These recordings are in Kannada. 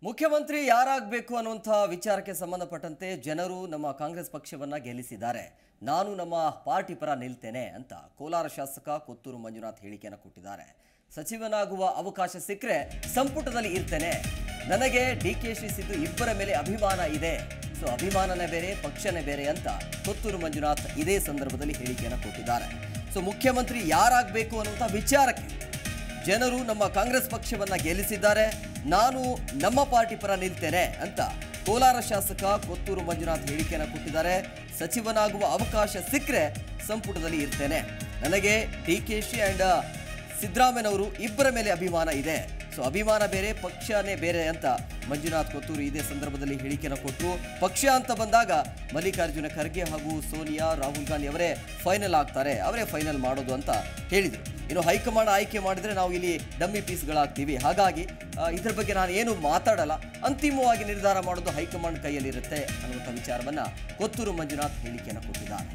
ಮುಖ್ಯಮಂತ್ರಿ ಯಾರಾಗಬೇಕು ಅನ್ನುವಂತಹ ವಿಚಾರಕ್ಕೆ ಸಂಬಂಧಪಟ್ಟಂತೆ ಜನರು ನಮ್ಮ ಕಾಂಗ್ರೆಸ್ ಪಕ್ಷವನ್ನ ಗೆಲ್ಲಿಸಿದ್ದಾರೆ ನಾನು ನಮ್ಮ ಪಾರ್ಟಿ ಪರ ನಿಲ್ತೇನೆ ಅಂತ ಕೋಲಾರ ಶಾಸಕ ಕೊತ್ತೂರು ಮಂಜುನಾಥ್ ಹೇಳಿಕೆಯನ್ನು ಕೊಟ್ಟಿದ್ದಾರೆ ಸಚಿವನಾಗುವ ಅವಕಾಶ ಸಿಕ್ಕರೆ ಸಂಪುಟದಲ್ಲಿ ಇರ್ತೇನೆ ನನಗೆ ಡಿ ಕೆ ಶಿ ಸಿದ್ದು ಇಬ್ಬರ ಮೇಲೆ ಅಭಿಮಾನ ಇದೆ ಸೊ ಅಭಿಮಾನನೇ ಬೇರೆ ಪಕ್ಷನೇ ಬೇರೆ ಅಂತ ಕೊತ್ತೂರು ಮಂಜುನಾಥ್ ಇದೇ ಸಂದರ್ಭದಲ್ಲಿ ಹೇಳಿಕೆಯನ್ನು ಕೊಟ್ಟಿದ್ದಾರೆ ಸೊ ಮುಖ್ಯಮಂತ್ರಿ ಯಾರಾಗಬೇಕು ಅನ್ನುವಂಥ ವಿಚಾರಕ್ಕೆ ಜನರು ನಮ್ಮ ಕಾಂಗ್ರೆಸ್ ಪಕ್ಷವನ್ನ ಗೆಲ್ಲಿಸಿದ್ದಾರೆ ನಾನು ನಮ್ಮ ಪಾರ್ಟಿ ಪರ ನಿಲ್ತೇನೆ ಅಂತ ಕೋಲಾರ ಶಾಸಕ ಕೊತ್ತೂರು ಮಂಜುನಾಥ್ ಹೇಳಿಕೆಯನ್ನು ಕೊಟ್ಟಿದ್ದಾರೆ ಸಚಿವನಾಗುವ ಅವಕಾಶ ಸಿಕ್ಕರೆ ಸಂಪುಟದಲ್ಲಿ ಇರ್ತೇನೆ ನನಗೆ ಡಿ ಕೆ ಶಿ ಅಂಡ್ ಸಿದ್ದರಾಮಯ್ಯನವರು ಇಬ್ಬರ ಮೇಲೆ ಅಭಿಮಾನ ಇದೆ ಸೊ ಅಭಿಮಾನ ಬೇರೆ ಪಕ್ಷನೇ ಬೇರೆ ಅಂತ ಮಂಜುನಾಥ್ ಕೊತ್ತೂರು ಇದೇ ಸಂದರ್ಭದಲ್ಲಿ ಹೇಳಿಕೆಯನ್ನು ಕೊಟ್ಟರು ಪಕ್ಷ ಅಂತ ಬಂದಾಗ ಮಲ್ಲಿಕಾರ್ಜುನ ಖರ್ಗೆ ಹಾಗೂ ಸೋನಿಯಾ ರಾಹುಲ್ ಗಾಂಧಿ ಅವರೇ ಫೈನಲ್ ಆಗ್ತಾರೆ ಅವರೇ ಫೈನಲ್ ಮಾಡೋದು ಅಂತ ಹೇಳಿದರು ಇನ್ನು ಹೈಕಮಾಂಡ್ ಆಯ್ಕೆ ಮಾಡಿದ್ರೆ ನಾವು ಇಲ್ಲಿ ಡಮ್ಮಿ ಪೀಸ್ಗಳಾಗ್ತೀವಿ ಹಾಗಾಗಿ ಆ, ಇದ್ರ ಬಗ್ಗೆ ನಾನು ಏನು ಮಾತಾಡಲ್ಲ ಅಂತಿಮವಾಗಿ ನಿರ್ಧಾರ ಮಾಡೋದು ಹೈಕಮಾಂಡ್ ಕೈಯಲ್ಲಿರುತ್ತೆ ಅನ್ನುವಂಥ ವಿಚಾರವನ್ನ ಕೊತ್ತೂರು ಮಂಜುನಾಥ್ ಹೇಳಿಕೆಯನ್ನು ಕೊಟ್ಟಿದ್ದಾರೆ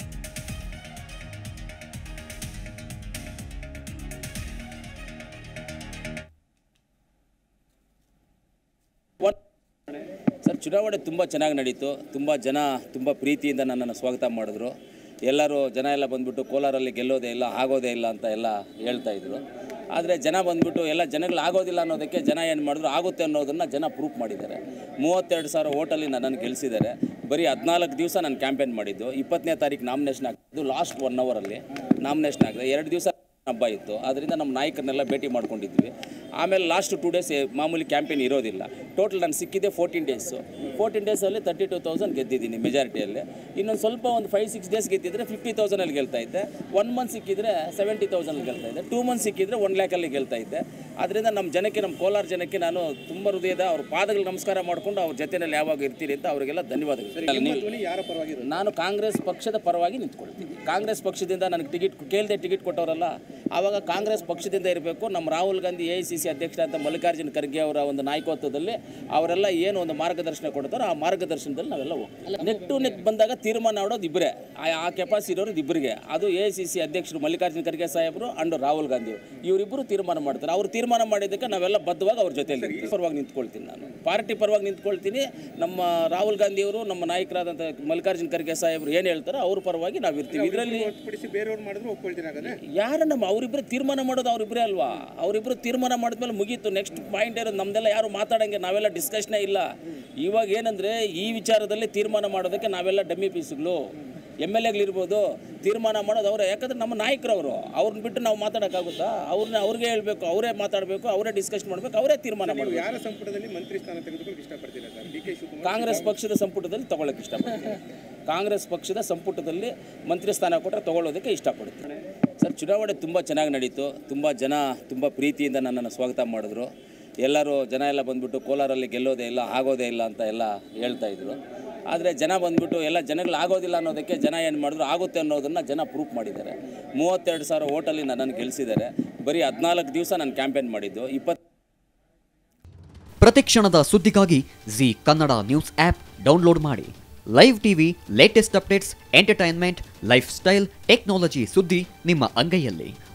ಸರ್ ಚುನಾವಣೆ ತುಂಬ ಚೆನ್ನಾಗಿ ನಡೀತು ತುಂಬ ಜನ ತುಂಬ ಪ್ರೀತಿಯಿಂದ ನನ್ನನ್ನು ಸ್ವಾಗತ ಮಾಡಿದ್ರು ಎಲ್ಲರೂ ಜನ ಎಲ್ಲ ಬಂದ್ಬಿಟ್ಟು ಕೋಲಾರಲ್ಲಿ ಗೆಲ್ಲೋದೇ ಇಲ್ಲ ಆಗೋದೇ ಇಲ್ಲ ಅಂತ ಎಲ್ಲ ಹೇಳ್ತಾ ಇದ್ರು ಆದರೆ ಜನ ಬಂದ್ಬಿಟ್ಟು ಎಲ್ಲ ಜನಗಳು ಆಗೋದಿಲ್ಲ ಅನ್ನೋದಕ್ಕೆ ಜನ ಏನು ಮಾಡಿದ್ರು ಆಗುತ್ತೆ ಅನ್ನೋದನ್ನು ಜನ ಪ್ರೂಫ್ ಮಾಡಿದ್ದಾರೆ ಮೂವತ್ತೆರಡು ಸಾವಿರ ಓಟಲ್ಲಿ ನನ್ನನ್ನು ಗೆಲ್ಲಿಸಿದ್ದಾರೆ ಬರೀ ಹದಿನಾಲ್ಕು ದಿವಸ ನಾನು ಕ್ಯಾಂಪೇನ್ ಮಾಡಿದ್ದು ಇಪ್ಪತ್ತನೇ ತಾರೀಕು ನಾಮಿನೇಷನ್ ಆಗ್ತಿದ್ದು ಲಾಸ್ಟ್ ಒನ್ ಅವರಲ್ಲಿ ನಾಮಿನೇಷನ್ ಆಗಿದೆ ಎರಡು ದಿವಸ ಹಬ್ಬ ಇತ್ತು ಅದರಿಂದ ನಮ್ಮ ನಾಯಕರನ್ನೆಲ್ಲ ಭೇಟಿ ಮಾಡ್ಕೊಂಡಿದ್ವಿ ಆಮೇಲೆ ಲಾಸ್ಟ್ ಟೂ ಡೇಸ್ ಮಾಮೂಲಿ ಕ್ಯಾಂಪೇನ್ ಇರೋದಿಲ್ಲ ಟೋಟಲ್ ನಾನು ಸಿಕ್ಕಿದ್ದೆ ಫೋರ್ಟೀನ್ ಡೇಸು ಫೋರ್ಟೀನ್ ಡೇಸಲ್ಲಿ ತರ್ಟಿ ಟು ತೌಸಂಡ್ ಗೆದ್ದಿದ್ದೀನಿ ಮೆಜಾರಿಟಿಯಲ್ಲಿ ಇನ್ನೊಂದು ಸ್ವಲ್ಪ ಒಂದು ಫೈವ್ ಸಿಕ್ಸ್ ಡೇಸ್ ಗೆದ್ದಿದ್ರೆ ಫಿಫ್ಟಿ ತೌಸಂಡಲ್ಲಿ ಗೆಲ್ತಾ ಇದ್ದೆ ಒನ್ ಮಂತ್ ಸಿಕ್ಕಿದ್ರೆ ಸೆವೆಂಟಿ ತೌಸಂಡ್ ಗೆಲ್ತಾ ಇದ್ದೆ ಟೂ ಮಂತ್ ಸಿಕ್ಕಿದ್ರೆ ಒನ್ ಲ್ಯಾಕಲ್ಲಿ ಗೆಲ್ತಾ ಇದ್ದೆ ಅದರಿಂದ ನಮ್ಮ ಜನಕ್ಕೆ ನಮ್ಮ ಕೋಲಾರ ಜನಕ್ಕೆ ನಾನು ತುಂಬ ಹೃದಯದ ಅವ್ರ ಪಾದಗಳು ನಮಸ್ಕಾರ ಮಾಡಿಕೊಂಡು ಅವ್ರ ಜೊತೆಯಲ್ಲಿ ಯಾವಾಗ ಇರ್ತೀನಿ ಅಂತ ಅವರಿಗೆಲ್ಲ ಧನ್ಯವಾದಗಳು ನೀವು- ಯಾರ ಪರವಾಗಿ ನಾನು ಕಾಂಗ್ರೆಸ್ ಪಕ್ಷದ ಪರವಾಗಿ ನಿಂತ್ಕೊಳ್ತೀನಿ ಕಾಂಗ್ರೆಸ್ ಪಕ್ಷದಿಂದ ನನಗೆ ಟಿಕೆಟ್ ಕೇಳದೆ ಟಿಕೆಟ್ ಕೊಟ್ಟವರಲ್ಲ ಆವಾಗ ಕಾಂಗ್ರೆಸ್ ಪಕ್ಷದಿಂದ ಇರಬೇಕು ನಮ್ಮ Rahul Gandhi A I C C ಅಧ್ಯಕ್ಷ ಅಂತ ಮಲ್ಲಿಕಾರ್ಜುನ ಖರ್ಗೆ ಅವರ ಒಂದು ನಾಯಕತ್ವದಲ್ಲಿ ಅವರೆಲ್ಲ ಏನು ಒಂದು ಮಾರ್ಗದರ್ಶನ ಕೊಡ್ತಾರೋ ಆ ಮಾರ್ಗದರ್ಶನದಲ್ಲಿ ನಾವೆಲ್ಲ ಹೋಗ್ತೀವಿ ನೆಕ್ ಟು ನೆಕ್ ಬಂದಾಗ ತೀರ್ಮಾನ ಮಾಡೋದು ಇಬ್ಬರೇ ಆ ಕೆಪಾಸಿಟಿ ಇರೋರು ಇಬ್ಬರಿಗೆ ಅದು ಎ ಐ ಸಿ ಸಿ ಅಧ್ಯಕ್ಷರು ಮಲ್ಲಿಕಾರ್ಜುನ ಖರ್ಗೆ ಸಾಹೇಬರು ಅಂಡ್ ರಾಹುಲ್ ಗಾಂಧಿ ಇವರಿಬ್ಬರು ತೀರ್ಮಾನ ಮಾಡ್ತಾರೆ ಅವ್ರು ತೀರ್ಮಾನ ಮಾಡಿದ್ದಕ್ಕೆ ನಾವೆಲ್ಲ ಬದ್ಧವಾಗಿ ಅವ್ರ ಜೊತೆಯಲ್ಲಿ ಪರವಾಗಿ ನಿಂತ್ಕೊಳ್ತೀನಿ ನಾನು ಪಾರ್ಟಿ ಪರವಾಗಿ ನಿಂತ್ಕೊಳ್ತೀನಿ ನಮ್ಮ ರಾಹುಲ್ ಗಾಂಧಿಯವರು ನಮ್ಮ ನಾಯಕರಾದಂಥ ಮಲ್ಲಿಕಾರ್ಜುನ ಖರ್ಗೆ ಸಾಹೇಬರು ಏನು ಹೇಳ್ತಾರೋ ಅವ್ರ ಪರವಾಗಿ ನಾವು ಇರ್ತೀವಿ ಇದರಲ್ಲಿ ಹೊರತುಪಡಿಸಿ ಬೇರೆಯವ್ರು ಮಾಡಿದ್ರು ಒಪ್ಕೊಳ್ತೀನಿ ಹಾಗಾದ್ರೆ ಯಾರ ನಮ್ಮ ಅವರಿಬ್ಬರು ತೀರ್ಮಾನ ಮಾಡೋದು ಅವರಿಬ್ಬರೇ ಅಲ್ವಾ ಅವರಿಬ್ಬರು ತೀರ್ಮಾನ ಮಾಡಿದ್ಮೇಲೆ ಮುಗೀತು ನೆಕ್ಸ್ಟ್ ಪಾಯಿಂಟ್ ಇರೋದು ನಮ್ದೆಲ್ಲ ಯಾರು ಮಾತಾಡಂಗೆ ನಾವೆಲ್ಲ ಡಿಸ್ಕಷನೇ ಇಲ್ಲ ಇವಾಗ ಏನಂದರೆ ಈ ವಿಚಾರದಲ್ಲಿ ತೀರ್ಮಾನ ಮಾಡೋದಕ್ಕೆ ನಾವೆಲ್ಲ ಡಮ್ಮಿ ಪೀಸ್ಗಳು ಎಮ್ ಎಲ್ ಎಗಳಿರ್ಬೋದು ತೀರ್ಮಾನ ಮಾಡೋದು ಅವರೇ ಯಾಕಂದ್ರೆ ನಮ್ಮ ನಾಯಕರು ಅವರು ಅವ್ರನ್ನ ಬಿಟ್ಟು ನಾವು ಮಾತಾಡೋಕ್ಕಾಗುತ್ತಾ ಅವ್ರನ್ನ ಅವ್ರಿಗೆ ಹೇಳಬೇಕು ಅವರೇ ಮಾತಾಡಬೇಕು ಅವರೇ ಡಿಸ್ಕಷನ್ ಮಾಡಬೇಕು ಅವರೇ ತೀರ್ಮಾನ ಮಾಡಬೇಕು ಯಾರ ಸಂಪುಟದಲ್ಲಿ ಮಂತ್ರಿ ಸ್ಥಾನ ತೆಗೆದುಕೊಳ್ಳಿ ಇಷ್ಟಪಡ್ತೀರಾ sir D K Shivakumar Congress ಪಕ್ಷದ ಸಂಪುಟದಲ್ಲಿ ತಗೊಳ್ಳೋಕೆ ಇಷ್ಟಪಡ್ತೀನಿ ಕಾಂಗ್ರೆಸ್ ಪಕ್ಷದ ಸಂಪುಟದಲ್ಲಿ ಮಂತ್ರಿ ಸ್ಥಾನ ಕೊಟ್ಟರೆ ತಗೊಳ್ಳೋದಕ್ಕೆ ಇಷ್ಟಪಡ್ತೀನಿ ಸರ್ ಚುನಾವಣೆ ತುಂಬ ಚೆನ್ನಾಗಿ ನಡೀತು ತುಂಬ ಜನ ತುಂಬ ಪ್ರೀತಿಯಿಂದ ನನ್ನನ್ನು ಸ್ವಾಗತ ಮಾಡಿದ್ರು ಎಲ್ಲರೂ ಜನ ಎಲ್ಲ ಬಂದ್ಬಿಟ್ಟು ಕೋಲಾರಲ್ಲಿ ಗೆಲ್ಲೋದೇ ಇಲ್ಲ ಆಗೋದೇ ಇಲ್ಲ ಅಂತ ಎಲ್ಲ ಹೇಳ್ತಾ ಇದ್ರು ಆದರೆ ಜನ ಬಂದ್ಬಿಟ್ಟು ಎಲ್ಲ ಜನಗಳು ಆಗೋದಿಲ್ಲ ಅನ್ನೋದಕ್ಕೆ ಜನ ಏನು ಮಾಡಿದ್ರು ಆಗುತ್ತೆ ಅನ್ನೋದನ್ನು ಜನ ಪ್ರೂಫ್ ಮಾಡಿದ್ದಾರೆ ಮೂವತ್ತೆರಡು ಸಾವಿರ ಓಟಲ್ಲಿ ನನ್ನನ್ನು ಗೆಲ್ಲಿಸಿದ್ದಾರೆ ಬರೀ ಹದಿನಾಲ್ಕು ದಿವಸ ನಾನು ಕ್ಯಾಂಪೇನ್ ಮಾಡಿದ್ದು ಇಪ್ಪತ್ತು ಪ್ರತಿಕ್ಷಣದ ಸುದ್ದಿಗಾಗಿ Zee Kannada news app download ಮಾಡಿ live TV latest updates entertainment life style technology ಸುದ್ದಿ ನಿಮ್ಮ ಅಂಗೈಯಲ್ಲಿ